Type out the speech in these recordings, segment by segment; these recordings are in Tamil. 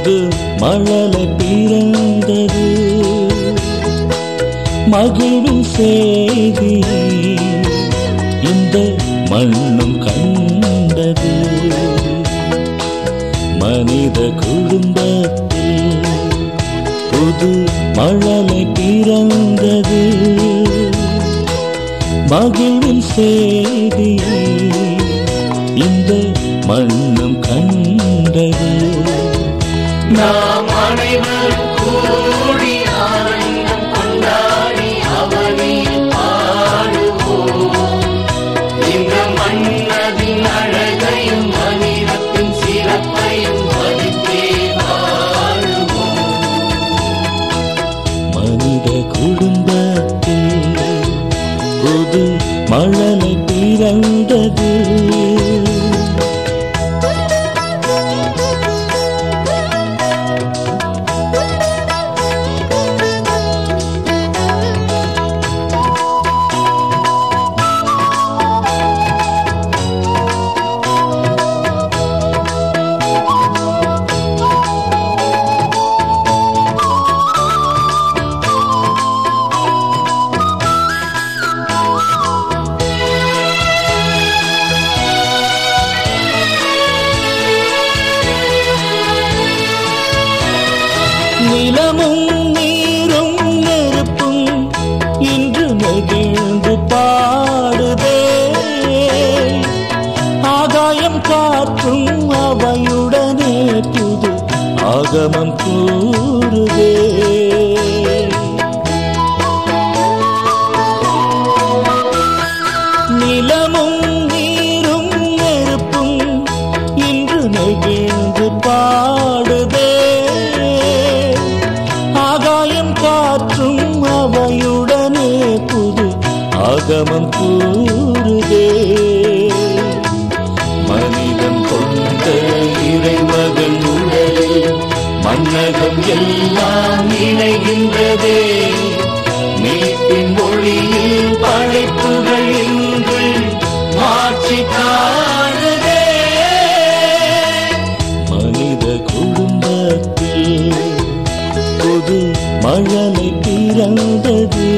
புது மழலை பிறந்தது மகிழும் செய்தி இந்த மண்ணும் கண்டது மனித குடும்பத்தில் புது மழலை பிறந்தது மகிழும் செய்தி இந்த மண்ணும் கண்டது நாம் அனைவரும் கூடி ஆனந்தம் கொண்டாடி அவனில் பாடுவோம் இந்த மன்னதின் அழகையும் மனிதத்தின் சிறப்பையும் மதித்தே வாழுவோம் மனித குடும்பத்தில் புது மழலை பிறந்தது நிலமும் நீரும் நெருப்பும் இன்று நெகிழ்ந்து பாடுதே ஆகாயம் காற்றும் அவையுடனே புது ஆகமம் கூறுதே நிலமும் நீரும் நெருப்பும் இன்று நெகிழ்ந்து பாடுதே ஆகாயம் காற்றும் அவையுடனே புது ஆகமம் கூறுதே மனிதன் கொண்ட இறைமகன் உடலில் மன்னகம் எல்லாம் இணைகின்றதே மீட்பின் மொழியில் படைப்புகள் இன்று மாற்றி காணுதே மனித குடும்பத்தில் புது மழலை பிறந்தது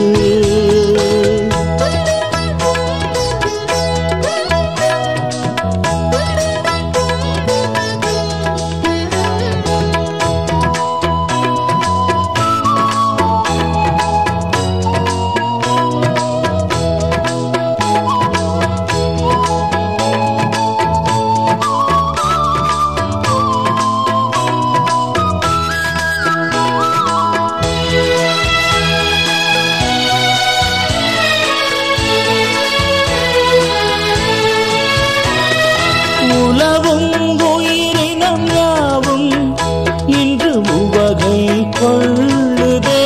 உலவும் உயிரினம் யாவும் இன்று உவகை கொள்ளுதே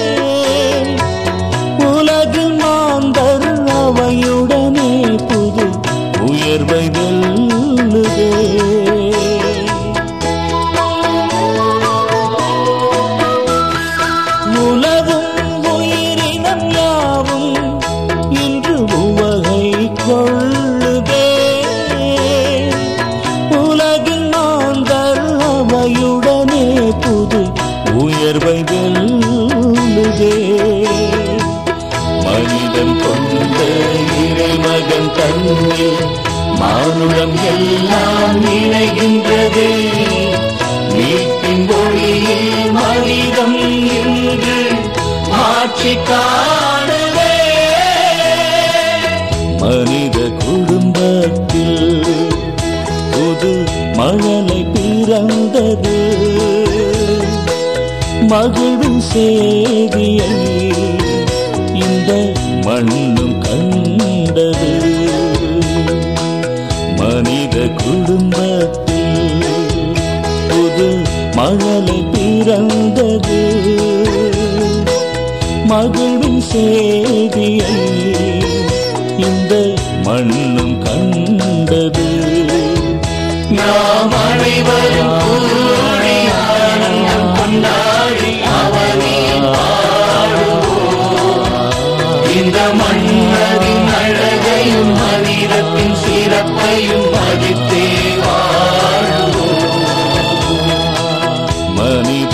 உலகு மாந்தர் அவையுடனே புது உயர்வை வெல்லுதே உலவும் உயிரினம் யாவும் இன்று உவகை கொள்ளுதே உலகின் மாந்தர் அவையுடனே புது உயர்வை வெல்லுதே மனிதன் கொண்ட இறைமகன் தன்னில் மானுடம் எல்லாம் இணைகின்றதே மீட்பின் மொழியில் மனிதம் இன்று மாற்றி காணுதே மனித குடும்பத்தில் புது மழலை பிறந்தது மகிழும் செய்தியை இந்த மண்ணும் கண்டது மனித குடும்பத்தில் புது மழலை பிறந்தது மகிழும் செய்தியை இந்த மண்ணும் கண்டது நாம் அனைவரும் கூடி ஆனந்தம் கொண்டாடி அவனில் பாடுவோம் இந்த மன்னரின் அழகையும் மனிதத்தின் சிறப்பையும் மதித்தே வாழுவோம் மனித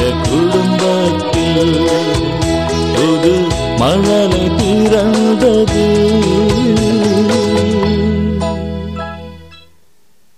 குடும்பத்தில் புது மழலை பிறந்தது